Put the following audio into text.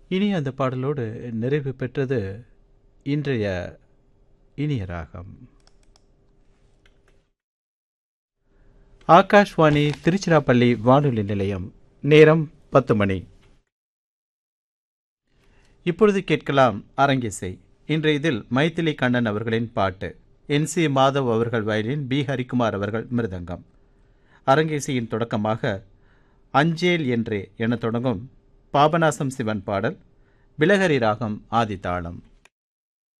இனி அந்த பாடலோடு நிறைவு பெற்றது இன்றைய இனிய ராகம் ஆகாஷ்வாணி திருச்சிராப்பள்ளி வானொலி நிலையம் நேரம் பத்து மணி இப்பொழுது கேட்கலாம் அரங்கிசை இன்றைய இதில் மைத்திலி கண்ணன் அவர்களின் பாட்டு என் சி மாதவ் அவர்கள் வயலின் பி ஹரிக்குமார் அவர்கள் மிருதங்கம் அரங்கிசையின் தொடக்கமாக அஞ்சேல் என்றே என தொடங்கும் பாபநாசம் சிவன் பாடல் பிலகரி ராகம் ஆதித்தாளம்